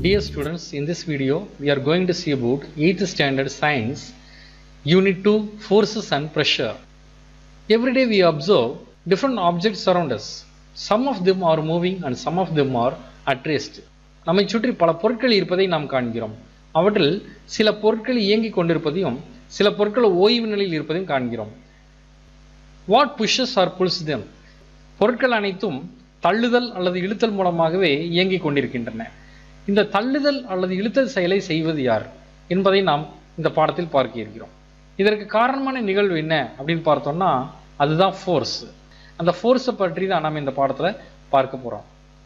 Dear students, in this video we are going to see about 8th standard science, unit 2 forces and pressure. Every day we observe different objects around us. Some of them are moving and some of them are at rest. நம்மை சுற்றி பல பொருட்கள் இருப்பதை நாம் காண்கிறோம் அவற்றில் சில பொருட்கள் இயங்கிக் கொண்டிருப்பதையும் சில பொருட்கள் ஓய்வு நிலையில் இருப்பதையும் காண்கிறோம் what pushes or pulls them பொருட்கள் அனைத்தும் தள்ளுதல் அல்லது இழுத்தல் மூலமாகவே இயங்கிக் கொண்டிருக்கின்றன இந்த தள்ளுதல் அல்லது இழுத்தல் செயலை செய்வது யார் என்பதை நாம் இந்த பாடத்தில் பார்க்க இருக்கிறோம் இதற்கு காரணமான நிகழ்வு என்ன அப்படின்னு பார்த்தோம்னா அதுதான் ஃபோர்ஸ் அந்த ஃபோர்ஸை பற்றி தான் நாம் இந்த பாடத்தில் பார்க்க போகிறோம்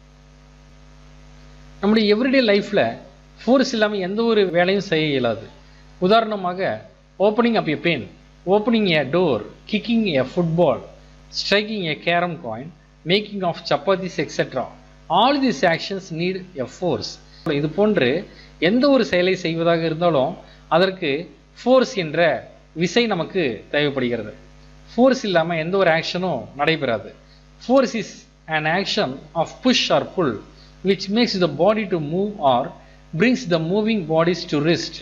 நம்முடைய எவ்ரிடே லைஃப்பில் ஃபோர்ஸ் இல்லாமல் எந்த ஒரு வேலையும் செய்ய இயலாது உதாரணமாக opening up a pen opening a door kicking a football striking a carrom coin making of chapatis etcetera all this actions need a force இது போன்று எந்த ஒரு செயலை செய்வதாக இருந்தாலும் அதற்கு ஃபோர்ஸ் என்ற விசை நமக்கு தேவைப்படுகிறது ஃபோர்ஸ் இல்லாமல் எந்த ஒரு ஆக்ஷனும் நடைபெறாது force is an action of push or pull which makes the body to move or brings the moving bodies to rest.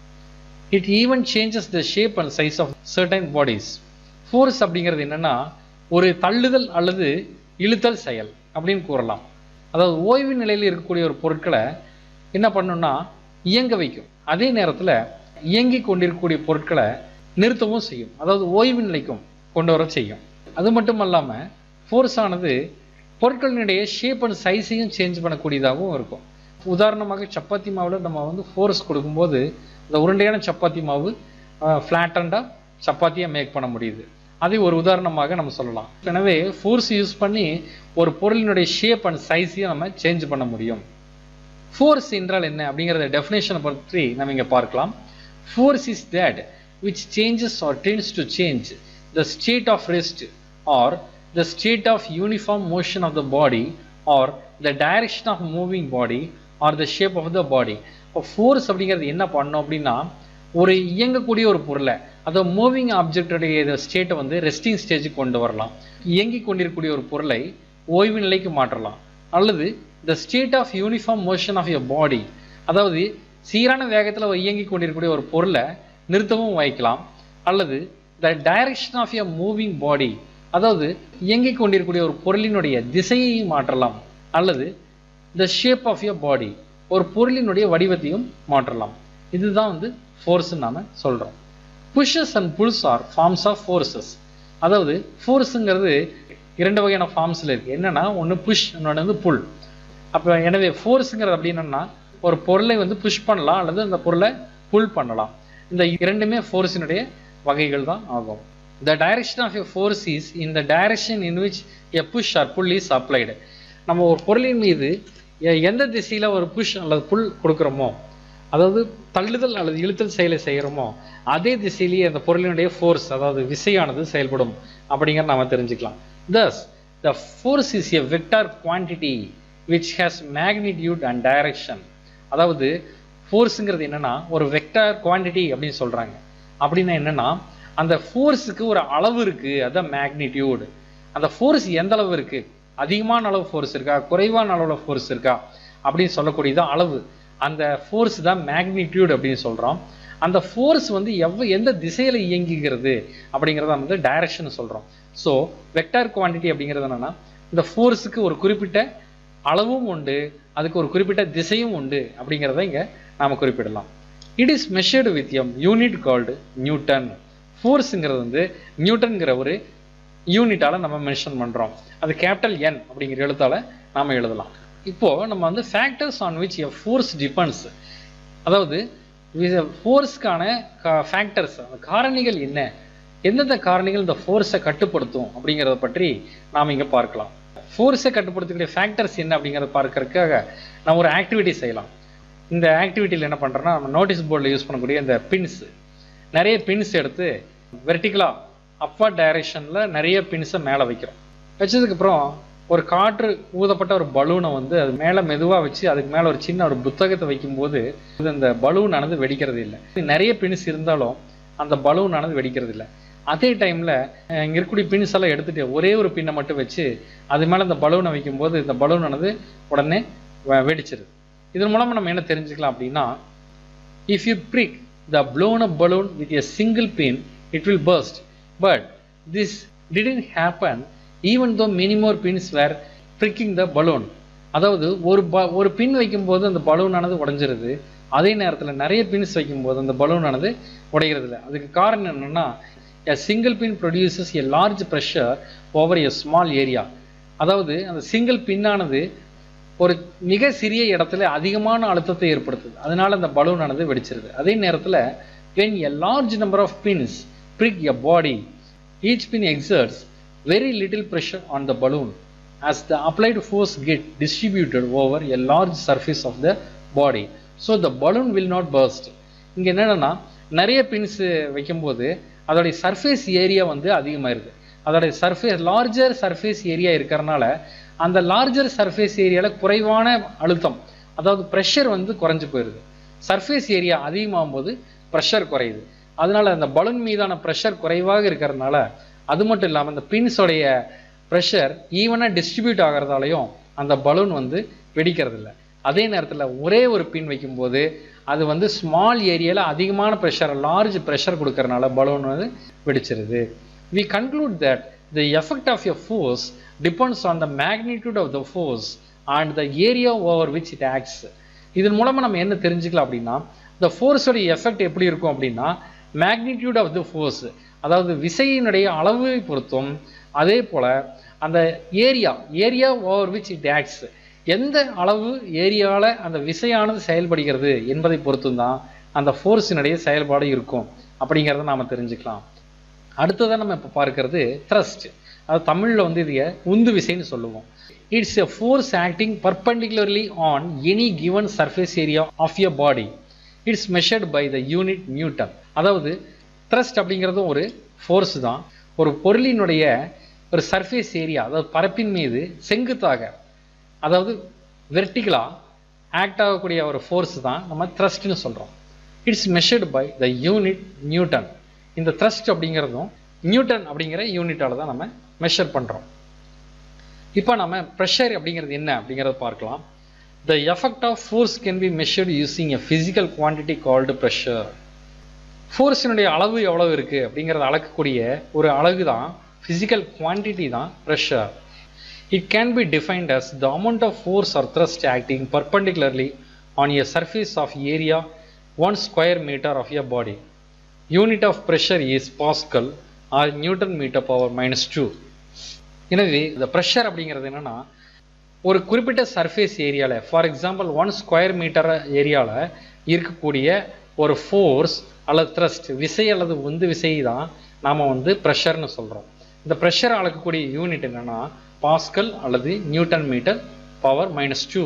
It even changes the shape and size of certain bodies. Force அப்படிங்கிறது என்னன்னா ஒரு தள்ளுதல் அல்லது இழுத்தல் செயல் அப்படின்னு கூறலாம் அதாவது ஓய்வு நிலையில் இருக்கக்கூடிய ஒரு பொருட்களை என்ன பண்ணும்னா இயங்க வைக்கும் அதே நேரத்தில் இயங்கி கொண்டிருக்கக்கூடிய பொருட்களை நிறுத்தவும் செய்யும் அதாவது ஓய்வு நிலைக்கும் கொண்டு வர செய்யும் அது மட்டும் இல்லாமல் ஃபோர்ஸ் ஆனது பொருட்களினுடைய ஷேப் அண்ட் சைஸையும் சேஞ்ச் பண்ணக்கூடியதாகவும் இருக்கும் உதாரணமாக சப்பாத்தி மாவில் நம்ம வந்து ஃபோர்ஸ் கொடுக்கும்போது இந்த உருண்டையான சப்பாத்தி மாவு ஃப்ளாட்டண்டாக சப்பாத்தியாக மேக் பண்ண முடியுது அதை ஒரு உதாரணமாக நம்ம சொல்லலாம் எனவே ஃபோர்ஸ் யூஸ் பண்ணி ஒரு பொருளினுடைய ஷேப் அண்ட் சைஸையும் நம்ம சேஞ்ச் பண்ண முடியும் ஃபோர்ஸ் என்றால் என்ன அப்படிங்கிறத டெஃபினேஷனை பற்றி நம்ம இங்கே பார்க்கலாம் force is that which changes or tends to change the state of rest or the state of uniform motion of the body or the direction of moving body or the shape of the body இப்போ force அப்படிங்கிறது என்ன பண்ணோம் அப்படின்னா ஒரு இயங்கக்கூடிய ஒரு பொருளை அதாவது மூவிங் ஆப்ஜெக்டுடைய ஸ்டேட்டை வந்து ரெஸ்டிங் ஸ்டேஜுக்கு கொண்டு வரலாம் இயங்கி கொண்டிருக்கக்கூடிய ஒரு பொருளை ஓய்வு நிலைக்கு மாற்றலாம் அல்லது the state of uniform motion of your body அதாவது சீரான வேகத்தில் இயங்கி கொண்டிருக்கக்கூடிய ஒரு பொருளை நிறுத்தவும் வைக்கலாம் அல்லது the direction of your moving body அதாவது இயங்கிக் கொண்டிருக்கக்கூடிய ஒரு பொருளினுடைய திசையை மாற்றலாம் அல்லது the shape of your body ஒரு பொருளினுடைய வடிவத்தையும் மாற்றலாம் இதுதான் வந்து ஃபோர்ஸ்ன்னு நாம சொல்கிறோம் pushes and pulls are forms of forces அதாவது ஃபோர்ஸுங்கிறது இரண்டு வகையான ஃபார்ம்ஸில் இருக்குது என்னென்னா ஒன்று புஷ் இன்னொன்று வந்து புல் அப்போ எனவே ஃபோர்ஸுங்கிறது அப்படின்னா ஒரு பொருளை வந்து புஷ் பண்ணலாம் அல்லது அந்த பொருளை புல் பண்ணலாம் இந்த இரண்டுமே ஃபோர்ஸினுடைய வகைகள் தான் ஆகும் the direction of a force is in the direction in which a push or pull is applied நம்ம ஒரு பொருளின் மீது எந்த திசையில் ஒரு புஷ் அல்லது புல் கொடுக்குறோமோ அதாவது தள்ளுதல் அல்லது இழுத்தல் செயலை செய்கிறோமோ அதே திசையிலேயே அந்த பொருளினுடைய ஃபோர்ஸ் அதாவது விசையானது செயல்படும் அப்படிங்கிறத நாம தெரிஞ்சுக்கலாம் thus the force is a vector quantity which has magnitude and direction அதாவது ஃபோர்ஸுங்கிறது என்னன்னா ஒரு வெக்டார் குவான்டிட்டி அப்படின்னு சொல்றாங்க அப்படின்னா என்னன்னா அந்த ஃபோர்ஸுக்கு ஒரு அளவு இருக்கு அதான் மேக்னிடியூட் அந்த ஃபோர்ஸ் எந்த அளவு இருக்கு அதிகமான அளவு ஃபோர்ஸ் இருக்கா குறைவான அளவுல ஃபோர்ஸ் இருக்கா அப்படின்னு சொல்லக்கூடியதான் அளவு அந்த ஃபோர்ஸ் தான் மேக்னிடியூட் அப்படின்னு சொல்றோம் அந்த ஃபோர்ஸ் வந்து எவ்வ எந்த திசையில இயங்குகிறது அப்படிங்கிறத வந்து டைரக்ஷன் சொல்றோம் ஸோ வெக்டார் குவான்டிட்டி அப்படிங்கிறது என்னன்னா இந்த ஃபோர்ஸுக்கு ஒரு குறிப்பிட்ட அளவும் உண்டு அதுக்கு ஒரு குறிப்பிட்ட திசையும் உண்டு அப்படிங்கிறத இங்க நாம குறிப்பிடலாம் it is measured with an unit called newton ஃபோர்ஸுங்கிறது வந்து நியூட்டன்கிற ஒரு யூனிட்டால நம்ம மென்ஷன் பண்றோம் அது கேபிட்டல் என் அப்படிங்கிற எழுத்தால நாம எழுதலாம் இப்போ நம்ம வந்து factors on which a force depends அதாவது ஃபோர்ஸ்க்கான ஃபேக்டர்ஸ் அந்த காரணிகள் என்ன எந்தெந்த காரணிகள் இந்த ஃபோர்ஸை கட்டுப்படுத்தும் அப்படிங்கிறத பற்றி நாம் இங்கே பார்க்கலாம் ஃபோர்ஸை கட்டுப்படுத்தக்கூடிய ஃபேக்டர்ஸ் என்ன அப்படிங்கிறத பார்க்கறதுக்காக நம்ம ஒரு ஆக்டிவிட்டி செய்யலாம் இந்த ஆக்டிவிட்டியில் என்ன பண்ணுறோன்னா நம்ம நோட்டீஸ் போர்டில் யூஸ் பண்ணக்கூடிய இந்த பின்ஸ் நிறைய பின்ஸ் எடுத்து வெர்டிகலாக அப்வர்ட் டைரக்ஷனில் நிறைய பின்ஸை மேலே வைக்கிறோம் வச்சதுக்கப்புறம் ஒரு காற்று ஊதப்பட்ட ஒரு பலூனை வந்து அது மேலே மெதுவாக வச்சு அதுக்கு மேலே ஒரு சின்ன ஒரு புத்தகத்தை வைக்கும்போது இது இந்த பலூனானது வெடிக்கிறது இல்லை நிறைய பின்ஸ் இருந்தாலும் அந்த பலூனானது வெடிக்கிறது இல்லை அதே டைமில் இங்கே இருக்கக்கூடிய பின்ஸ் எல்லாம் எடுத்துட்டு ஒரே ஒரு பின்னை மட்டும் வச்சு அது மேலே இந்த பலூனை வைக்கும்போது இந்த பலூனானது உடனே வெ- வெடிச்சிருது இதன் மூலமா நம்ம என்ன தெரிஞ்சுக்கலாம் அப்படின்னா if you prick the blown up balloon with a single pin it will burst but this didn't happen even though many more pins were pricking the balloon அதாவது ஒரு ப ஒரு பின் வைக்கும்போது அந்த பலூனானது உடைஞ்சிருது அதே நேரத்தில் நிறைய பின்ஸ் வைக்கும்போது அந்த பலூனானது உடைகிறது இல்லை அதுக்கு காரணம் என்னன்னா a single pin produces a large pressure over a small area அதாவது அந்த சிங்கிள் பின்னானது ஒரு மிக சிறிய இடத்துல அதிகமான அழுத்தத்தை ஏற்படுத்துது அதனால அந்த பலூனானது வெடிச்சிருது அதே நேரத்தில் when a large number of pins prick a body each pin exerts very little pressure on the balloon as the applied force get distributed over a large surface of the body so the balloon will not burst இங்க என்னன்னா நிறைய pins வைக்கும்போது அதோடைய surface area வந்து அதிகமாயிருது அதோடைய surface larger surface area இருக்கிறனால அந்த larger surface ஏரியாவில் குறைவான அழுத்தம் அதாவது ப்ரெஷர் வந்து குறைஞ்சு போயிடுது சர்ஃபேஸ் ஏரியா அதிகமாகும் போது ப்ரெஷர் குறையுது அதனால அந்த பலூன் மீதான ப்ரெஷர் குறைவாக இருக்கிறதுனால அது மட்டும் இல்லாமல் இந்த பின்ஸோடைய ப்ரெஷர் ஈவனாக டிஸ்ட்ரிபியூட் ஆகிறதாலையும் அந்த பலூன் வந்து வெடிக்கிறது இல்லை அதே நேரத்தில் ஒரே ஒரு பின் வைக்கும்போது அது வந்து ஸ்மால் ஏரியாவில் அதிகமான ப்ரெஷர் லார்ஜ் ப்ரெஷர் கொடுக்கறனால பலூன் வந்து வெடிச்சிருது we conclude that the effect of a force depends on the magnitude of the force and the area over which it acts இதன் மூலமா நம்ம என்ன தெரிஞ்சுக்கலாம் அப்படின்னா இந்த ஃபோர்ஸோடைய எஃபெக்ட் எப்படி இருக்கும் அப்படின்னா மேக்னிடியூட் ஆஃப் த ஃபோர்ஸ் அதாவது விசையினுடைய அளவை பொறுத்தும் அதே போல அந்த area area over which it acts எந்த அளவு ஏரியாவில் அந்த விசையானது செயல்படுகிறது என்பதை பொறுத்தும் தான் அந்த ஃபோர்ஸினுடைய செயல்பாடு இருக்கும் அப்படிங்கிறத நாம் தெரிஞ்சுக்கலாம் அடுத்ததாக நம்ம இப்போ பார்க்கறது த்ரஸ்ட் அது தமிழில் வந்து இதைய உந்து விசைன்னு சொல்லுவோம் it's a force acting perpendicularly on any given surface area of a body it's measured by the unit newton அதாவது த்ரஸ்ட் அப்படிங்கிறது ஒரு ஃபோர்ஸ் தான் ஒரு பொருளினுடைய ஒரு சர்ஃபேஸ் ஏரியா அதாவது பரப்பின் மீது செங்குத்தாக அதாவது வெர்டிகலாக ஆக்ட் ஆகக்கூடிய ஒரு ஃபோர்ஸ் தான் நம்ம த்ரஸ்ட்னு சொல்கிறோம் it's measured by the unit newton இந்த த்ரஸ்ட் அப்படிங்கிறதும் நியூட்டன் அப்படிங்கிற யூனிட்டால தான் நம்ம மெஷர் பண்ணுறோம் இப்போ நம்ம ப்ரெஷர் அப்படிங்கிறது என்ன அப்படிங்கிறத பார்க்கலாம் the effect of force can be measured using a physical quantity called pressure ஃபோர்ஸினுடைய அளவு எவ்வளவு இருக்குது அப்படிங்கிறத அளக்கக்கூடிய ஒரு அழகு தான் ஃபிசிக்கல் குவான்டிட்டி தான் pressure it can be defined as the amount of force or thrust acting perpendicularly on a surface of area one square metre of a body unit of pressure is pascal or newton metre power minus two எனவே இந்த pressure அப்படிங்கிறது என்னன்னா ஒரு குறிப்பிட்ட surface ஏரியாவில் for example one square metre ஏரியாவில் இருக்கக்கூடிய ஒரு ஃபோர்ஸ் அல்லது த்ரஸ்ட் விசை அல்லது உந்து விசை தான் நாம் வந்து ப்ரெஷர்னு சொல்கிறோம் இந்த ப்ரெஷர் அளக்கக்கூடிய யூனிட் என்னன்னா பாஸ்கல் அல்லது newton metre power minus two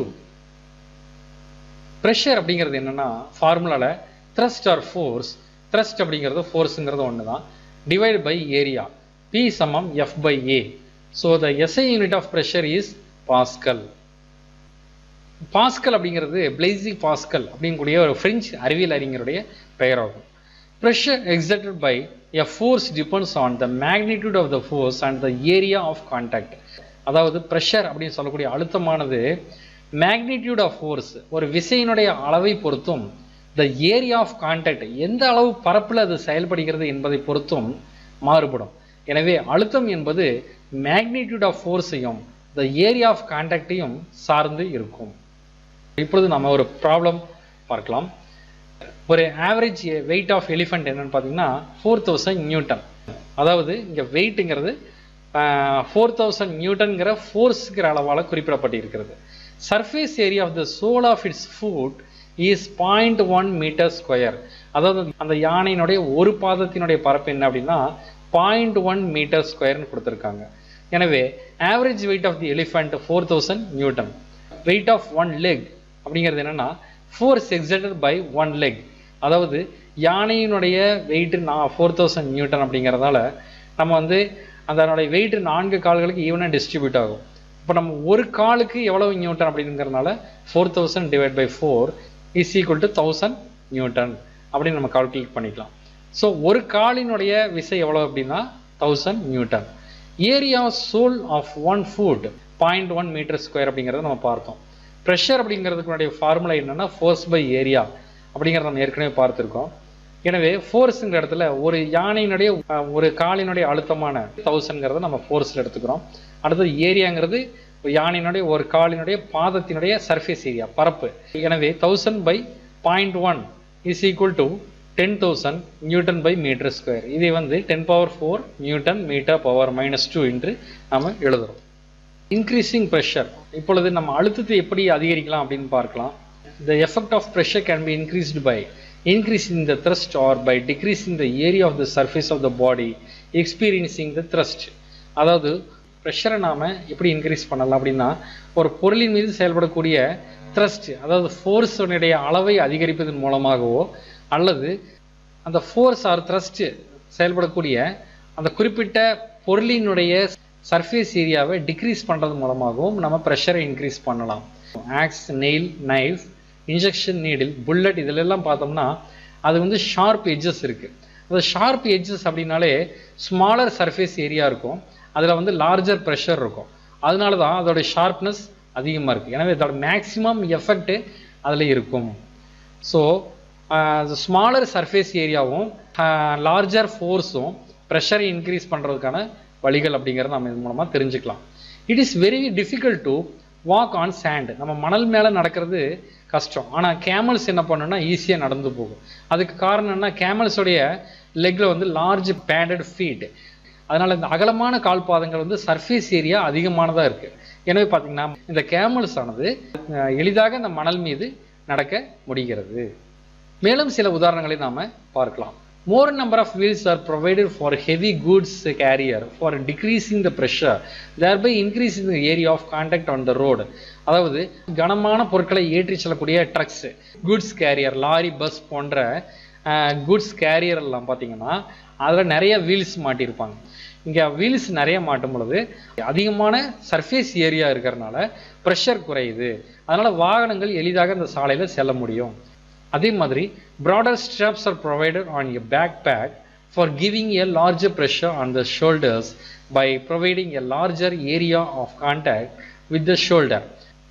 pressure அப்படிங்கிறது என்னன்னா ஃபார்முலாவில் த்ரஸ்ட் ஆர் ஃபோர்ஸ் த்ரஸ்ட் அப்படிங்கிறது ஃபோர்ஸுங்கிறது ஒன்று தான் டிவைட் பை ஏரியா பி சமம் F by A so the SI unit of pressure is pascal pascal அப்படிங்கிறது பிளேசி பாஸ்கல் அப்படிங்கக்கூடிய ஒரு பிரெஞ்சு அறிவியல் அறிஞருடைய பெயராகும் pressure exerted by a force depends on the magnitude of the force and the area of contact அதாவது pressure அப்படின்னு சொல்லக்கூடிய அழுத்தமானது மேக்னிடியூட் ஆஃப் ஃபோர்ஸ் ஒரு விசையினுடைய அளவை பொறுத்தும் த ஏரியா ஆஃப் கான்டாக்ட் எந்த அளவு பரப்பில் அது செயல்படுகிறது என்பதை பொறுத்தும் மாறுபடும் எனவே அழுத்தம் என்பது மேக்னிடியூட் ஆஃப் ஃபோர்ஸையும் த ஏரியா ஆஃப் கான்டாக்டையும் சார்ந்து இருக்கும் இப்பொழுது நம்ம ஒரு ப்ராப்ளம் பார்க்கலாம் ஒரு ஆவரேஜ் வெயிட் ஆஃப் எலிஃபண்ட் என்னன்னு பார்த்தீங்கன்னா ஃபோர் தௌசண்ட் நியூட்டன் அதாவது இங்கே வெயிட்டுங்கிறது ஃபோர் தௌசண்ட் நியூட்டன்கிற ஃபோர்ஸுங்கிற அளவால் குறிப்பிடப்பட்டிருக்கிறது surface area of the sole of its foot is point one metre square அதாவது அந்த யானையினுடைய ஒரு பாதத்தினுடைய பரப்பு என்ன அப்படின்னா பாயிண்ட் ஒன் மீட்டர் ஸ்கொயர்னு கொடுத்துருக்காங்க எனவே average weight of the elephant four thousand newton weight of one leg அப்படிங்கிறது என்னன்னா force exerted by one leg அதாவது யானையினுடைய வெயிட் நான் ஃபோர் தௌசண்ட் நியூட்டன் அப்படிங்கிறதால நம்ம வந்து அதனுடைய வெயிட் நான்கு கால்களுக்கு ஈவனாக டிஸ்ட்ரிபியூட் ஆகும் இப்போ நம்ம ஒரு காலுக்கு எவ்வளவு நியூட்டன் அப்படிங்கிறதுனால four thousand divide by four is equal to thousand newton அப்படின்னு நம்ம கால்குலேட் பண்ணிக்கலாம் ஸோ ஒரு காலினுடைய விசை எவ்வளோ அப்படின்னா thousand newton area sole of one foot point one metre square அப்படிங்கிறத நம்ம பார்த்தோம் ப்ரெஷர் அப்படிங்கிறதுக்குடைய ஃபார்முலா என்னன்னா ஃபோர்ஸ் பை ஏரியா அப்படிங்கிறத நம்ம ஏற்கனவே பார்த்துருக்கோம் எனவே ஃபோர்ஸுங்கிற இடத்துல ஒரு யானையினுடைய அஹ், ஒரு காலினுடைய அழுத்தமான தௌசண்ட்ங்கிறத நம்ம ஃபோர்ஸில் எடுத்துக்கிறோம் அடுத்தது ஏரியாங்கிறது ஒரு யானையினுடைய ஒரு காலினுடைய பாதத்தினுடைய சர்ஃபேஸ் ஏரியா பரப்பு எனவே thousand by point one is equal to ten thousand newton by metre square இதை வந்து ten power four newton metre power minus two என்று நாம எழுதுறோம் இன்க்ரீசிங் ப்ரெஷர் இப்பொழுது நம்ம அழுத்தத்தை எப்படி அதிகரிக்கலாம் அப்படின்னு பார்க்கலாம் the effect of pressure can be increased by increasing the thrust or by decreasing the area of the surface of the body experiencing the thrust அதாவது ப்ரெஷரை நாம எப்படி இன்க்ரீஸ் பண்ணலாம் அப்படின்னா ஒரு பொருளின் மீது செயல்படக்கூடிய த்ரஸ்ட் அதாவது ஃபோர்ஸுடைய அளவை அதிகரிப்பதன் மூலமாகவோ அல்லது அந்த ஃபோர்ஸ் ஆர் த்ரஸ்ட் செயல்படக்கூடிய அந்த குறிப்பிட்ட பொருளினுடைய சர்ஃபேஸ் ஏரியாவை டிக்ரீஸ் பண்றது மூலமாகவும் நம்ம ப்ரெஷரை இன்க்ரீஸ் பண்ணலாம் axe nail knife injection needle bullet இதிலெல்லாம் பார்த்தோம்னா அது வந்து ஷார்ப் எட்ஜஸ் இருக்கு அந்த ஷார்ப் எட்ஜஸ் அப்படின்னாலே ஸ்மாலர் சர்ஃபேஸ் ஏரியா இருக்கும் அதில் வந்து லார்ஜர் ப்ரெஷர் இருக்கும் அதனால தான் அதோட ஷார்ப்னஸ் அதிகமாக இருக்குது எனவே அதோட மேக்ஸிமம் எஃபெக்ட் அதில் இருக்கும் ஸோ ஸ்மாலர் சர்ஃபேஸ் ஏரியாவும் லார்ஜர் ஃபோர்ஸும் ப்ரெஷரை இன்க்ரீஸ் பண்ணுறதுக்கான வழிகள் அப்படிங்கிறத நம்ம இது மூலமாக தெரிஞ்சுக்கலாம் it is very difficult to walk on sand நம்ம மணல் மேலே நடக்கிறது கஷ்டம் ஆனால் கேமல்ஸ் என்ன பண்ணுன்னா ஈஸியாக நடந்து போகும் அதுக்கு காரணம் என்ன கேமல்ஸோடைய லெக்ல வந்து லார்ஜ் பேண்டட் ஃபீட் அதனால இந்த அகலமான கால் பாதங்கள் வந்து சர்ஃபேஸ் ஏரியா அதிகமானதாக இருக்கு எனவே பார்த்தீங்கன்னா இந்த கேமல்ஸ் ஆனது அஹ், எளிதாக இந்த மணல் மீது நடக்க முடிகிறது மேலும் சில உதாரணங்களை நாம பார்க்கலாம் more number of wheels are provided for heavy goods carrier for decreasing the pressure thereby increasing the area of contact on the road அதாவது கனமான பொருட்களை ஏற்றி செல்லக்கூடிய trucks goods carrier lorry bus போன்ற குட்ஸ் கேரியர் எல்லாம் பார்த்தீங்கன்னா அதில் நிறைய வீல்ஸ் மாட்டியிருப்பாங்க இங்கே வீல்ஸ் நிறைய மாட்டும் பொழுது அதிகமான சர்ஃபேஸ் ஏரியா இருக்கிறதுனால ப்ரெஷர் குறையுது அதனால வாகனங்கள் எளிதாக இந்த சாலையில் செல்ல முடியும் அதே மாதிரி broader straps are provided on your backpack for giving a larger pressure on the shoulders by providing a larger area of contact with the shoulder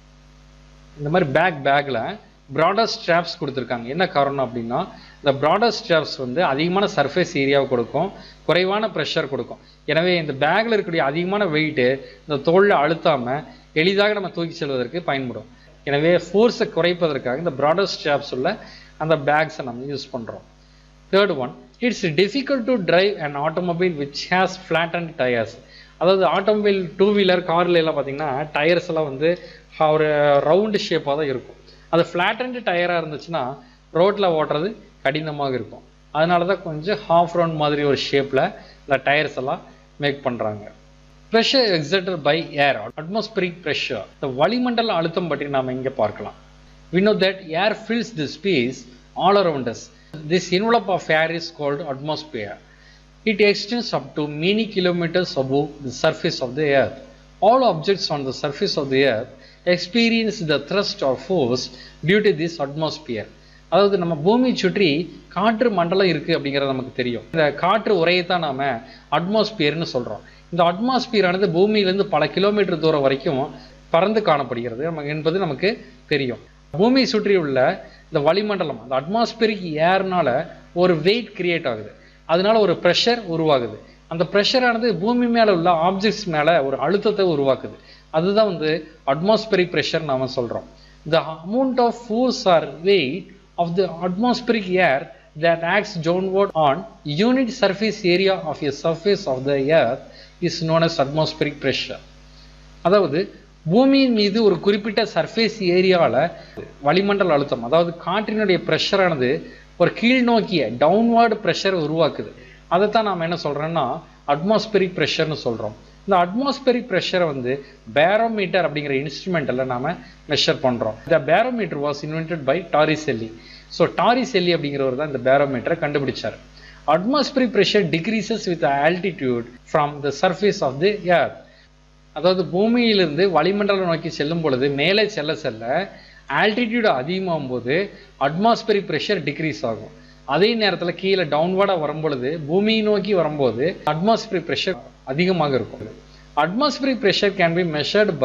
இந்த மாதிரி பேக் பேக்கில் ப்ராடர் ஸ்ட்ராப்ஸ் கொடுத்துருக்காங்க என்ன காரணம் அப்படின்னா இந்த ப்ராடர் ஸ்ட்ராப்ஸ் வந்து அதிகமான சர்ஃபேஸ் ஏரியாவை கொடுக்கும் குறைவான ப்ரெஷர் கொடுக்கும் எனவே இந்த பேக்கில் இருக்கக்கூடிய அதிகமான வெயிட்டு இந்த தோளில் அழுத்தாமல் எளிதாக நம்ம தூக்கி செல்வதற்கு பயன்படும் எனவே ஃபோர்ஸை குறைப்பதற்காக இந்த ப்ராடர் ஸ்ட்ராப்ஸ் உள்ள அந்த பேக்ஸை நம்ம யூஸ் பண்ணுறோம் third one it's difficult to drive and automobile which has flat and tyres அதாவது ஆட்டோமொபைல் டூ வீலர் கார்ல எல்லாம் பார்த்தீங்கன்னா டயர்ஸ் எல்லாம் வந்து ஒரு ரவுண்டு ஷேப்பாக தான் இருக்கும் அது ஃப்ளாட் அண்ட் டயராக இருந்துச்சுன்னா ரோட்டில் ஓட்டுறது கடினமாக இருக்கும் அதனால தான் கொஞ்சம் ஹாஃப் ரவுண்ட் மாதிரி ஒரு ஷேப்பில் இந்த டயர்ஸ் எல்லாம் மேக் பண்ணுறாங்க pressure exerted by air atmospheric pressure இந்த வளிமண்டல அழுத்தம் பற்றி நாம் இங்கே பார்க்கலாம் we know that air fills the space all around us. This envelope of air is called atmosphere. It extends up to many kilometers above the surface of the earth. All objects on the surface of the earth experience the thrust or force due to this atmosphere. அதாவது நம்ம பூமியை சுற்றி காற்று மண்டலம் இருக்கு அப்படிங்கிறது நமக்கு தெரியும் இந்த காற்று உரையைத்தான் நாம அட்மாஸ்பியர்னு சொல்றோம் இந்த அட்மாஸ்பியர் ஆனது பூமியிலிருந்து பல கிலோமீட்டர் தூரம் வரைக்கும் பறந்து காணப்படுகிறது நமக்கு என்பது நமக்கு தெரியும் பூமியை சுற்றியுள்ள இந்த வளிமண்டலம் அந்த அட்மாஸ்பியரிக் ஏர்னால ஒரு வெயிட் கிரியேட் ஆகுது அதனால ஒரு ப்ரெஷர் உருவாகுது அந்த ப்ரெஷரானது பூமி மேல உள்ள ஆப்ஜெக்ட்ஸ் மேல ஒரு அழுத்தத்தை உருவாக்குது அதுதான் வந்து அட்மாஸ்பியரிக் ப்ரெஷர் நாம சொல்றோம் the amount of force or weight of the atmospheric air that acts downward on unit surface area of a surface of the earth is known as atmospheric pressure அதாவது பூமியின் மீது ஒரு குறிப்பிட்ட சர்ஃபேஸ் ஏரியாவில் வளிமண்டல அழுத்தம் அதாவது காற்றினுடைய ப்ரெஷரானது ஒரு கீழ் நோக்கிய டவுன்வார்டு ப்ரெஷர் உருவாக்குது அதைத்தான் நாம் என்ன சொல்றோம்னா அட்மாஸ்பெரிக் ப்ரெஷர்னு சொல்றோம் இந்த அட்மாஸ்பெரிக் ப்ரெஷரை வந்து பேரோமீட்டர் அப்படிங்கிற இன்ஸ்ட்ருமெண்ட்ல நாம மெஷர் பண்றோம் இந்த barometer was invented by Torricelli so Torricelli அப்படிங்கிறவர் தான் இந்த பேரோமீட்டரை கண்டுபிடிச்சார் atmospheric pressure decreases with altitude from the surface of the earth அதாவது பூமியிலிருந்து வளிமண்டலம் நோக்கி செல்லும் பொழுது மேலே செல்ல செல்ல ஆல்டிடியூட் அதிகமாகும் போது அட்மாஸ்பெரிக் ப்ரெஷர் டிக்ரீஸ் ஆகும் அதே நேரத்தில் கீழே டவுன்வார்டாக வரும்பொழுது பூமியை நோக்கி வரும்போது அட்மாஸ்பெரிக் ப்ரெஷர் அதிகமாக இருக்கும் atmospheric pressure can be measured by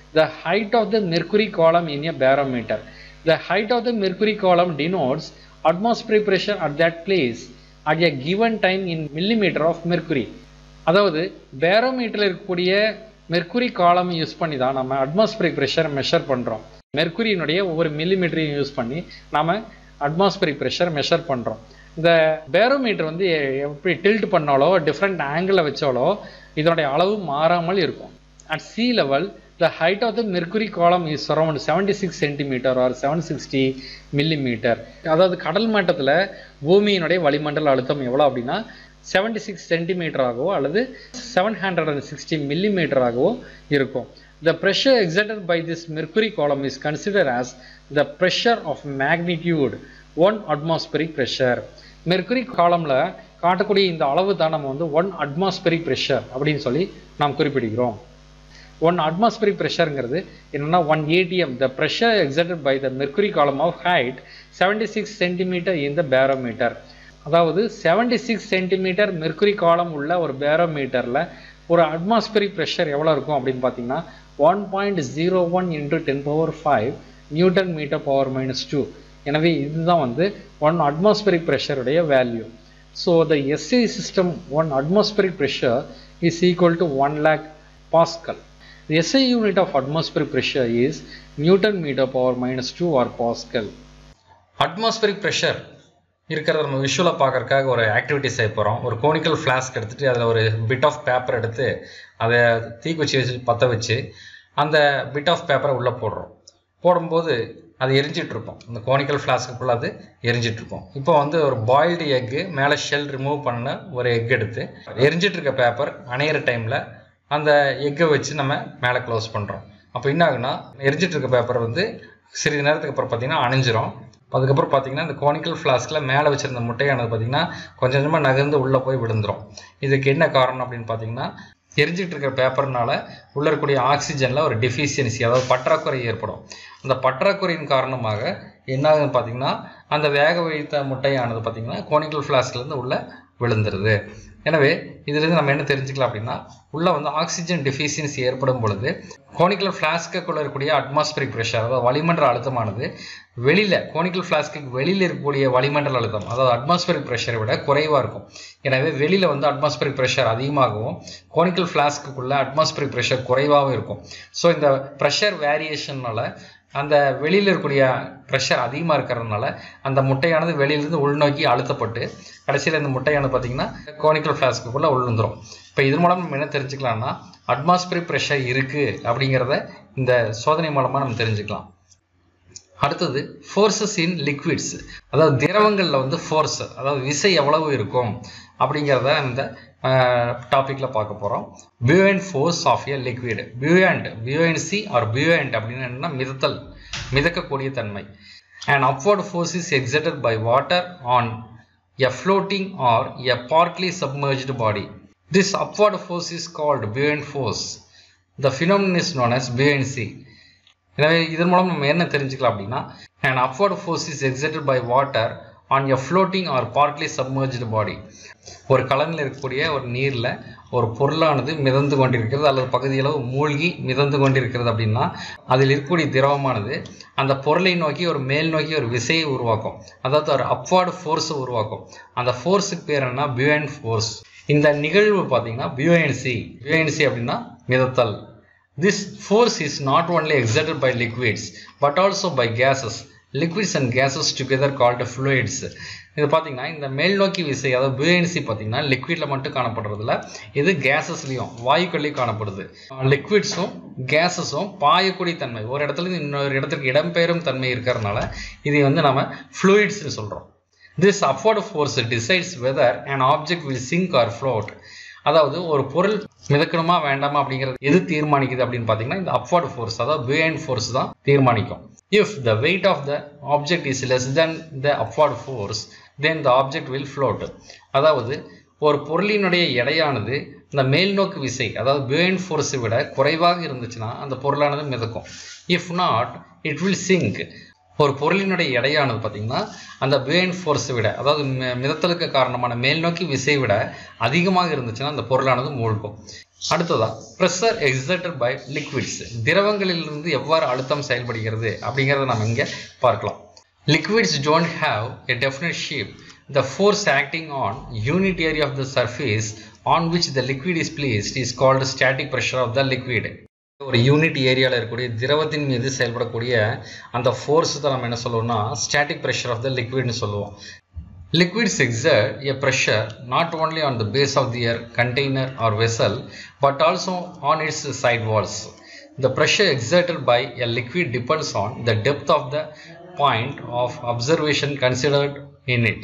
the height of the mercury column in a barometer. The height of the mercury column denotes atmospheric pressure at that place at a given time in millimeter of mercury. அதாவது பேரோமீட்டரில் இருக்கக்கூடிய mercury காலம் use பண்ணி தான் நம்ம atmospheric pressure measure பண்ணுறோம் மெர்க்குரியினுடைய ஒவ்வொரு மில்லிமீட்டரையும் use பண்ணி நாம அட்மாஸ்பரிக் ப்ரெஷர் மெஷர் பண்ணுறோம் இந்த பேரோமீட்டர் வந்து எப்படி டில்ட் பண்ணாலோ டிஃப்ரெண்ட் ஆங்கிளில் வச்சாலோ இதனுடைய அளவு மாறாமல் இருக்கும் at sea level the height of the mercury column is around seventy six centimetre or seven sixty millimetre அதாவது கடல் மட்டத்தில் பூமியினுடைய வளிமண்டல அழுத்தம் எவ்வளோ அப்படின்னா செவன்டி சிக்ஸ் சென்டிமீட்டராகவோ அல்லது செவன் ஹண்ட்ரட் அண்ட் சிக்ஸ்டி மில்லிமீட்டராகவோ இருக்கும் The pressure exerted by this mercury column is considered as the pressure of magnitude 1 atmospheric pressure. Mercury காலம்ல காட்டக்கூடிய இந்த அளவு தான் நம்ம வந்து ஒன் அட்மாஸ்பரிக் ப்ரெஷர் அப்படின்னு சொல்லி நாம் குறிப்பிடுகிறோம் ஒன் அட்மாஸ்பரிக் ப்ரெஷருங்கிறது என்னன்னா one ATM the pressure exerted by the mercury column of height seventy six centimetre in the barometer அதாவது seventy six centimetre mercury column உள்ள ஒரு பேரோமீட்டரில் ஒரு அட்மாஸ்பரிக் ப்ரெஷர் எவ்வளோ இருக்கும் அப்படின்னு பார்த்தீங்கன்னா one point zero one into ten power five newton metre power minus two எனவே இதுதான் வந்து ஒன் அட்மாஸ்பரிக் ப்ரெஷருடைய value so the SI system one atmospheric pressure is equal to one lakh pascal The SI unit of atmospheric pressure is Newton meter power minus 2 or Pascal. Atmospheric pressure இருக்கிறத நம்ம விஷுவலாக பார்க்கறதுக்காக ஒரு activity செய்ய போகிறோம் ஒரு conical flask எடுத்துகிட்டு அதில் ஒரு பிட் ஆஃப் பேப்பர் எடுத்து அதை தீக்குச்சி வச்சு பற்ற வச்சு அந்த பிட் ஆஃப் பேப்பரை உள்ளே போடுறோம் போடும்போது அது எரிஞ்சிட்டு இருக்கும் இந்த கோனிக்கல் ஃப்ளாஸ்க்குள்ளே அது எரிஞ்சிட்டு இருக்கும் இப்போ வந்து ஒரு பாயில்டு எக்கு மேலே ஷெல் ரிமூவ் பண்ண ஒரு எக் எடுத்து எரிஞ்சிட்டு இருக்க பேப்பர் அணையிற டைமில் அந்த எக்கை வச்சு நம்ம மேலே க்ளோஸ் பண்ணுறோம் அப்போ என்ன ஆகுனா எரிஞ்சிட்டு இருக்க பேப்பர் வந்து சிறிது நேரத்துக்கு அப்புறம் பார்த்தீங்கன்னா அணைஞ்சிரும் அதுக்கப்புறம் பார்த்தீங்கன்னா இந்த கோனிக்கல் ஃப்ளாஸ்கில் மேலே வச்சிருந்த முட்டையானது பார்த்தீங்கன்னா கொஞ்சம் கொஞ்சமாக நகர்ந்து உள்ளே போய் விழுந்துரும் இதுக்கு என்ன காரணம் அப்படின்னு பார்த்தீங்கன்னா எரிஞ்சிட்டு இருக்கிற பேப்பர்னால உள்ள இருக்கக்கூடிய ஆக்சிஜனில் ஒரு டெஃபிஷியன்சி அதாவது பற்றாக்குறை ஏற்படும் அந்த பற்றாக்குறையின் காரணமாக என்ன ஆகுதுன்னு பார்த்தீங்கன்னா அந்த வேக வைத்த முட்டையானது பார்த்தீங்கன்னா கோனிக்கல் ஃப்ளாஸ்க்லேருந்து உள்ள விழுந்துருது எனவே இதுலேருந்து நம்ம என்ன தெரிஞ்சுக்கலாம் அப்படின்னா உள்ள வந்து ஆக்சிஜன் டெஃபிஷியன்சி ஏற்படும் பொழுது கோனிக்கல் ஃப்ளாஸ்க்குள்ள இருக்கக்கூடிய அட்மாஸ்பரிக் ப்ரெஷர் அதாவது வளிமண்டல அழுத்தமானது வெளியில் கோனிக்கல் ஃப்ளாஸ்க்கு வெளியில் இருக்கக்கூடிய வளிமண்டல அழுத்தம் அதாவது அட்மாஸ்பரிக் ப்ரெஷரை விட குறைவாக இருக்கும் எனவே வெளியில் வந்து அட்மாஸ்பரிக் ப்ரெஷர் அதிகமாகவும் கோனிக்கல் ஃப்ளாஸ்க்குள்ள அட்மாஸ்பரிக் ப்ரெஷர் குறைவாகவும் இருக்கும் ஸோ இந்த ப்ரெஷர் வேரியேஷன்னால அந்த வெளியில் இருக்கக்கூடிய ப்ரெஷர் அதிகமாக இருக்கிறதுனால அந்த முட்டையானது வெளியிலிருந்து உள்நோக்கி அழுத்தப்பட்டு கடைசியில் இந்த முட்டையானது பார்த்தீங்கன்னா கோனிக்கல் ஃப்ளாஸ்க்குள்ளே உள்ந்துரும் இப்போ இது மூலம் நம்ம என்ன தெரிஞ்சுக்கலாம்னா அட்மாஸ்பரிக் ப்ரெஷர் இருக்குது அப்படிங்கிறத இந்த சோதனை மூலமாக நம்ம தெரிஞ்சுக்கலாம் அடுத்தது ஃபோர்ஸஸ் இன் லிக்விட்ஸ் அதாவது திரவங்களில் வந்து ஃபோர்ஸ் அதாவது விசை எவ்வளவு இருக்கும் அப்படிங்கிறத இந்த டாப்பிக்கில் பார்க்க போகிறோம் buoyant force of a liquid buoyant buoyancy or buoyant அப்படின்னு என்னன்னா மிதத்தல் மிதக்கக்கூடிய தன்மை and upward force is exerted by water on a floating or a partly submerged body this upward force is called buoyant force the phenomenon is known as buoyancy எனவே இதன் மூலம் நம்ம என்ன தெரிஞ்சுக்கலாம் அப்படின்னா and upward force is exerted by water on a floating or partly submerged body ஒரு கலனில் இருக்கக்கூடிய ஒரு நீரில் ஒரு பொருளானது மிதந்து கொண்டிருக்கிறது அல்லது பகுதியளவு மூழ்கி மிதந்து கொண்டிருக்கிறது அப்படின்னா அதில் இருக்கக்கூடிய திரவமானது அந்த பொருளை நோக்கி ஒரு மேல் நோக்கி ஒரு விசையை உருவாக்கும் அதாவது ஒரு அப்வார்டு ஃபோர்ஸை உருவாக்கும் அந்த ஃபோர்ஸுக்கு பேர் என்ன பியூயன் ஃபோர்ஸ் இந்த நிகழ்வு பார்த்தீங்கன்னா பியூஎன்சி பியூஎன்சி அப்படின்னா மிதத்தல் This force is not only exerted by liquids but also by gases. Liquids and gases together called fluids. இது பார்த்தீங்கன்னா இந்த மேல் நோக்கி விசை அதாவது பியூஎன்சி பார்த்தீங்கன்னா லிக்விடில் மட்டும் காணப்படுறதில்ல இது கேசஸ்லையும் வாயுக்கள்லையும் காணப்படுது லிக்விட்ஸும் கேஸஸும் பாயக்கூடிய தன்மை ஒரு இடத்துல இருந்து இன்னொரு இடத்துக்கு இடம்பெயரும் தன்மை இருக்கிறதுனால இதை வந்து நம்ம ஃப்ளூயிட்ஸ்னு சொல்கிறோம் this upward force decides whether and object will sink or float அதாவது ஒரு பொருள் மிதக்கணுமா வேண்டாமா அப்படிங்கிறது எது தீர்மானிக்குது அப்படின்னு பார்த்தீங்கன்னா இந்த அப்வர்ட் ஃபோர்ஸ் அதாவது பியூயன் ஃபோர்ஸ் தான் தீர்மானிக்கும் if the weight of the object is less then the upward force then the object will float அதாவது ஒரு பொருளினுடைய எடையானது இந்த மேல்நோக்கு விசை அதாவது பியூயன் ஃபோர்ஸை விட குறைவாக இருந்துச்சுன்னா அந்த பொருளானது மிதக்கும் if not it will sink ஒரு பொருளினுடைய எடையானது பார்த்தீங்கன்னா அந்த பியூயன் ஃபோர்ஸை விட அதாவது மிதத்தலுக்கு காரணமான மேல் நோக்கி விசை விட அதிகமாக இருந்துச்சுன்னா அந்த பொருளானது மூழ்கும் அடுத்ததா ப்ரெஷர் எக்ஸர்டட் பை லிக்விட்ஸ் திரவங்களிலிருந்து எவ்வாறு அழுத்தம் செயல்படுகிறது அப்படிங்கிறத நம்ம இங்கே பார்க்கலாம் liquids don't have a definite shape the force acting on unit area of the surface on which the liquid is placed is called static pressure of the liquid ஒரு unit ஏரியாவில் இருக்கக்கூடிய திரவத்தின் மீது செயல்படக்கூடிய அந்த ஃபோர்ஸ் தான் நம்ம என்ன சொல்லுவோம்னா ஸ்டாட்டிக் ப்ரெஷர் ஆஃப் த லிக்விட்னு சொல்லுவோம் liquids exert a pressure not only on the base of their container or vessel but also on its side walls the pressure exerted by a liquid depends on the depth of the point of observation considered in it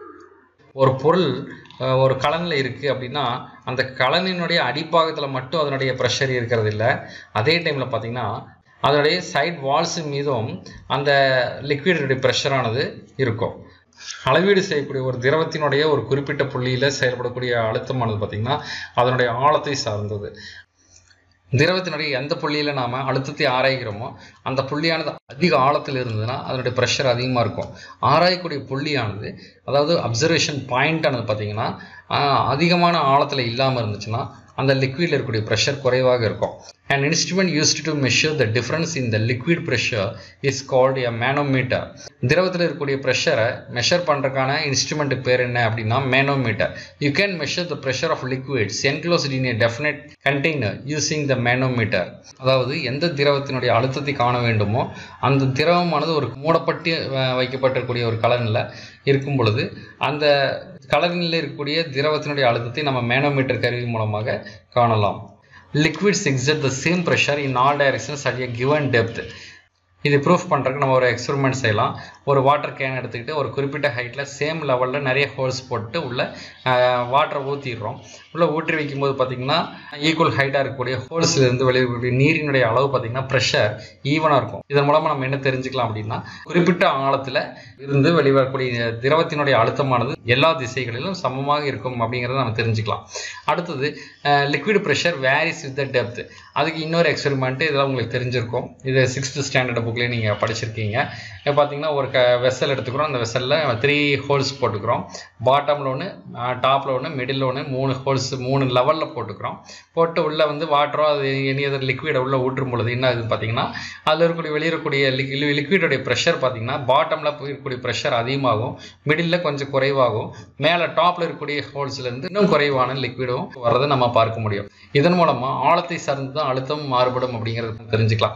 ஒரு பொருள் அஹ், ஒரு கலனில் இருக்குது அப்படின்னா அந்த கலனினுடைய அடிப்பாகத்தில் மட்டும் அதனுடைய pressure இருக்கிறது இல்லை அதே டைமில் பார்த்தீங்கன்னா அதனுடைய சைட் வால்ஸ் மீதும் அந்த லிக்விடுடைய ப்ரெஷரானது இருக்கும் அளவீடு செய்யக்கூடிய ஒரு திரவத்தினுடைய ஒரு குறிப்பிட்ட புள்ளியில் செயல்படக்கூடிய அழுத்தமானது பார்த்திங்கன்னா அதனுடைய ஆழத்தை சார்ந்தது திரவத்தினுடைய எந்த புள்ளியில் நாம் அழுத்தத்தை ஆராய்கிறோமோ அந்த புள்ளியானது அதிக ஆழத்தில் இருந்ததுன்னா அதனுடைய ப்ரெஷர் அதிகமாக இருக்கும் ஆராயக்கூடிய புள்ளியானது அதாவது அப்சர்வேஷன் பாயிண்ட் ஆனது பார்த்தீங்கன்னா ஆஹ், அதிகமான ஆழத்தில் இல்லாமல் இருந்துச்சுன்னா அந்த லிக்விடில் இருக்கக்கூடிய ப்ரெஷர் குறைவாக இருக்கும் An instrument used to measure the difference in the liquid pressure is called a manometer. திரவத்தில் இருக்கக்கூடிய ப்ரெஷரை மெஷர் பண்ணுறதுக்கான இன்ஸ்ட்ருமெண்ட்டுக்கு பேர் என்ன அப்படின்னா manometer you can measure the pressure of liquids enclosed in a definite container using the manometer. அதாவது எந்த திரவத்தினுடைய அழுத்தத்தை காண வேண்டுமோ அந்த திரவமானது ஒரு மூடப்பட்டு அஹ், வைக்கப்பட்டிருக்கக்கூடிய ஒரு கலனில் இருக்கும் பொழுது அந்த கலனில் இருக்கக்கூடிய திரவத்தினுடைய அழுத்தத்தை நம்ம மேனோமீட்டர் கருவி மூலமாக காணலாம் liquids exert the same pressure in all directions at a given depth இது ப்ரூஃப் பண்ணுறதுக்கு நம்ம ஒரு எக்ஸ்பெரிமெண்ட் செய்யலாம் ஒரு வாட்டர் கேன் எடுத்துக்கிட்டு ஒரு குறிப்பிட்ட ஹைட்டில் சேம் லெவலில் நிறைய ஹோல்ஸ் போட்டு உள்ள வாட்டரை ஊற்றிடுறோம் உள்ளே ஊற்றி வைக்கும்போது பார்த்திங்கன்னா ஈக்குவல் ஹைட்டாக இருக்கக்கூடிய ஹோல்ஸ்ல இருந்து வெளியக்கூடிய நீரினுடைய அளவு பார்த்திங்கன்னா ப்ரெஷர் ஈவனாக இருக்கும் இதன் மூலமாக நம்ம என்ன தெரிஞ்சுக்கலாம் அப்படின்னா குறிப்பிட்ட ஆழத்தில் இருந்து வெளிவரக்கூடிய திரவத்தினுடைய அழுத்தமானது எல்லா திசைகளிலும் சமமாக இருக்கும் அப்படிங்கிறத நம்ம தெரிஞ்சுக்கலாம் அடுத்தது liquid pressure varies with the depth அதுக்கு இன்னொரு எக்ஸ்பெரிமெண்ட் இதெல்லாம் உங்களுக்கு தெரிஞ்சிருக்கும் இது சிக்ஸ்த் ஸ்டாண்டர்ட் புக்லேயே நீங்கள் படிச்சிருக்கீங்க இப்போ பார்த்தீங்கன்னா ஒரு க வெசல் எடுத்துக்கிறோம் அந்த வெசலில் த்ரீ ஹோல்ஸ் போட்டுக்கிறோம் பாட்டமில் ஒன்று டாப்பில் ஒன்று மிடில் ஒன்று மூணு ஹோல்ஸ் மூணு லெவலில் போட்டுக்கிறோம் போட்டு உள்ளே வந்து வாட்டரோ அது எனி அதர் லிக்விடை உள்ளே ஊற்றும் பொழுது என்ன ஆகுதுன்னு பார்த்தீங்கன்னா அதில் இருக்கக்கூடிய வெளியிடக்கூடிய லிக்விடோடைய ப்ரெஷர் பார்த்தீங்கன்னா பாட்டமில் இருக்கக்கூடிய ப்ரெஷர் அதிகமாகும் மிடில் கொஞ்சம் குறைவாகும் மேலே டாப்பில் இருக்கக்கூடிய ஹோல்ஸ்லேருந்து இன்னும் குறைவான லிக்விடும் வர்றதை நம்ம பார்க்க முடியும் இதன் மூலமாக ஆழத்தை சார்ந்து தான் அழுத்தம் மாறுபடும் அப்படிங்கிறத தெரிஞ்சுக்கலாம்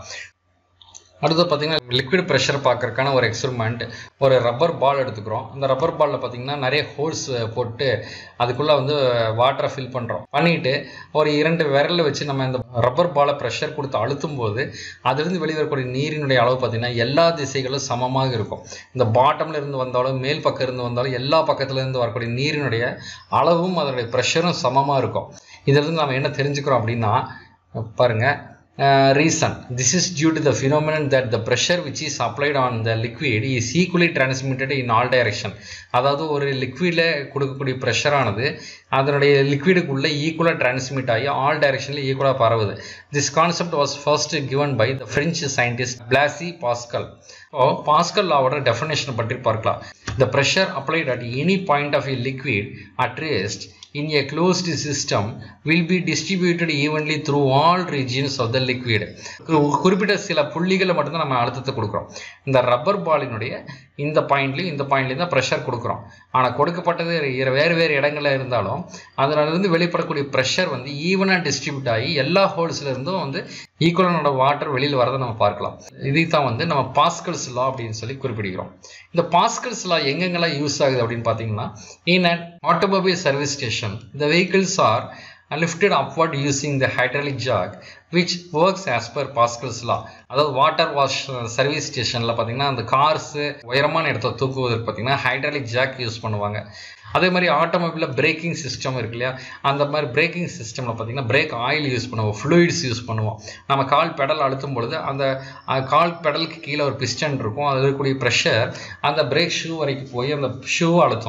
அடுத்து பார்த்தீங்கன்னா லிக்விட் ப்ரெஷர் பார்க்கறதுக்கான ஒரு எக்ஸ்பெரிமெண்ட் ஒரு ரப்பர் பால் எடுத்துக்கிறோம் அந்த ரப்பர் பாலில் பார்த்தீங்கன்னா நிறைய ஹோல்ஸ் போட்டு அதுக்குள்ளே வந்து வாட்டரை ஃபில் பண்ணுறோம் பண்ணிட்டு ஒரு இரண்டு விரலில் வச்சு நம்ம இந்த ரப்பர் பாலை ப்ரெஷர் கொடுத்து அழுத்தும் போது அதிலிருந்து வெளிவரக்கூடிய நீரினுடைய அளவு பார்த்தீங்கன்னா எல்லா திசைகளும் சமமாக இருக்கும் இந்த பாட்டம்ல இருந்து வந்தாலும் மேல் பக்கம் இருந்து வந்தாலும் எல்லா பக்கத்துல இருந்து வரக்கூடிய நீரினுடைய அளவும் அதனுடைய ப்ரெஷரும் சமமாக இருக்கும் இதிலிருந்து நம்ம என்ன தெரிஞ்சுக்கிறோம் அப்படின்னா பாருங்க uh, reason. This is due to the phenomenon that the pressure which is applied on the liquid is equally transmitted in all direction. அதாவது ஒரு லிக்விடில் கொடுக்கக்கூடிய ப்ரெஷரானது அதனுடைய லிக்விடுக்குள்ளே ஈக்குவலாக டிரான்ஸ்மிட் ஆகி ஆல் டைரக்ஷனில் ஈக்குவலாக பரவுது this concept was first given by the French scientist Blaise Pascal இப்போ பாஸ்கல் லாவோட டெஃபினேஷன் பற்றி பார்க்கலாம் the pressure applied at any point of a liquid at rest in a closed system will be distributed evenly through all regions of the liquid கு- குறிப்பிட்ட சில புள்ளிகளை மட்டும்தான் நம்ம அழுத்தத்தை கொடுக்குறோம் இந்த ரப்பர் பாலினுடைய இந்த பாயிண்ட்லையும் இந்த பாயிண்ட்லையும் தான் ப்ரெஷர் கொடுக்குறோம் ஆனால் கொடுக்கப்பட்டது இர- வேறு வேறு இடங்கள்ல இருந்தாலும் அதனாலிருந்து வெளிப்படக்கூடிய ப்ரெஷர் வந்து ஈவனாக டிஸ்ட்ரிபியூட் ஆகி எல்லா ஹோல்ஸ்ல இருந்தும் வந்து ஈக்குவலான வாட்டர் வெளியில் வரதை நம்ம பார்க்கலாம் இதை தான் வந்து நம்ம பாஸ்கல்ஸ் லா அப்படின்னு சொல்லி குறிப்பிடுகிறோம் இந்த பாஸ்கல்ஸ் லா எங்கெங்கெல்லாம் யூஸ் ஆகுது அப்படின்னு பார்த்தீங்கன்னா in an automobile service station the vehicles are lifted upward using the hydraulic jack which works as per Pascal's law அதாவது வாட்டர் வாஷ் சர்வீஸ் ஸ்டேஷனில் பார்த்தீங்கன்னா அந்த கார்ஸு உயரமான இடத்த தூக்குவதற்கு பார்த்தீங்கன்னா ஹைட்ராலிக் ஜாக் யூஸ் பண்ணுவாங்க அதே மாதிரி ஆட்டோமொபைலில் பிரேக்கிங் சிஸ்டம் இருக்கு இல்லையா அந்த மாதிரி பிரேக்கிங் சிஸ்டமில் பார்த்தீங்கன்னா பிரேக் ஆயில் யூஸ் பண்ணுவோம் ஃப்ளூயிட்ஸ் யூஸ் பண்ணுவோம் நம்ம கால் பெடல் அழுத்தும் பொழுது அந்த அஹ், கால் பெடலுக்கு கீழே ஒரு பிஸ்டன் இருக்கும் அதில் இருக்கக்கூடிய ப்ரெஷர் அந்த பிரேக் ஷூ வரைக்கும் போய் அந்த ஷூ அழுத்தும்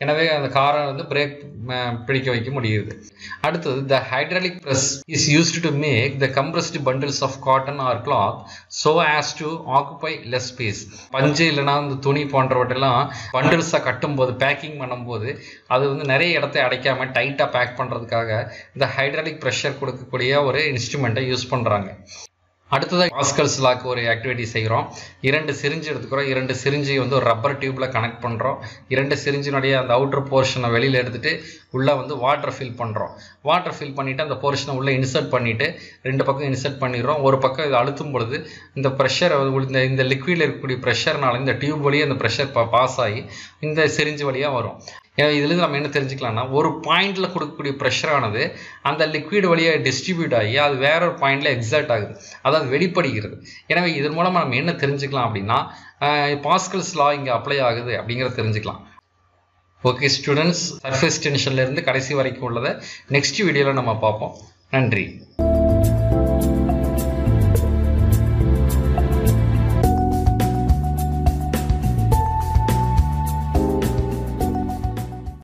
எனவே அந்த காரை வந்து பிரேக் பிடிக்க வைக்க முடியுது அடுத்தது the hydraulic press is used to make the compressed bundles of cotton or cloth so as to occupy less space பஞ்சு இல்லைனா இந்த துணி போன்றவற்றெல்லாம் பண்டில்ஸாக கட்டும்போது பேக்கிங் பண்ணும்போது அது வந்து நிறைய இடத்தை அடைக்காம டைட்டாக பேக் பண்ணுறதுக்காக இந்த ஹைட்ராலிக் ப்ரெஷர் கொடுக்கக்கூடிய ஒரு இன்ஸ்ட்ருமெண்ட்டை யூஸ் பண்ணுறாங்க அடுத்ததாக பாஸ்கல்ஸ் லாக்கு ஒரு ஆக்டிவிட்டி செய்கிறோம் இரண்டு சிரிஞ்சு எடுத்துக்கிறோம் இரண்டு சிரிஞ்சை வந்து ஒரு ரப்பர் டியூப்பில் கனெக்ட் பண்ணுறோம் இரண்டு சிரிஞ்சினுடைய அந்த அவுட்டர் போர்ஷனை வெளியில் எடுத்துட்டு உள்ளே வந்து வாட்டர் ஃபில் பண்ணுறோம் வாட்டர் ஃபில் பண்ணிவிட்டு அந்த போர்ஷனை உள்ளே இன்சர்ட் பண்ணிவிட்டு ரெண்டு பக்கம் இன்சர்ட் பண்ணிடுறோம் ஒரு பக்கம் இது அழுத்தும் பொழுது இந்த ப்ரெஷர் இந்த இந்த லிக்விடில் இருக்கக்கூடிய ப்ரெஷர்னால இந்த டியூப் வழியாக அந்த ப்ரெஷர் பாஸ் ஆகி இந்த சிரிஞ்சு வழியாக வரும் எனவே இதுலேருந்து நம்ம என்ன தெரிஞ்சுக்கலாம்னா ஒரு பாயிண்டில் கொடுக்கக்கூடிய ப்ரெஷரானது அந்த லிக்விட் வழியாக டிஸ்ட்ரிபியூட் ஆகி அது வேற ஒரு பாயிண்டில் எக்ஸாக்ட் ஆகுது அதாவது வெளிப்படுகிறது எனவே இதன் மூலமாக நம்ம என்ன தெரிஞ்சுக்கலாம் அப்படின்னா பாஸ்கல்ஸ் லா இங்கே அப்ளை ஆகுது அப்படிங்கிறத தெரிஞ்சுக்கலாம் ஓகே ஸ்டூடெண்ட்ஸ் சர்ஃபேஸ் டென்ஷன்லேருந்து கடைசி வரைக்கும் உள்ளதை நெக்ஸ்ட் வீடியோவில் நம்ம பார்ப்போம் நன்றி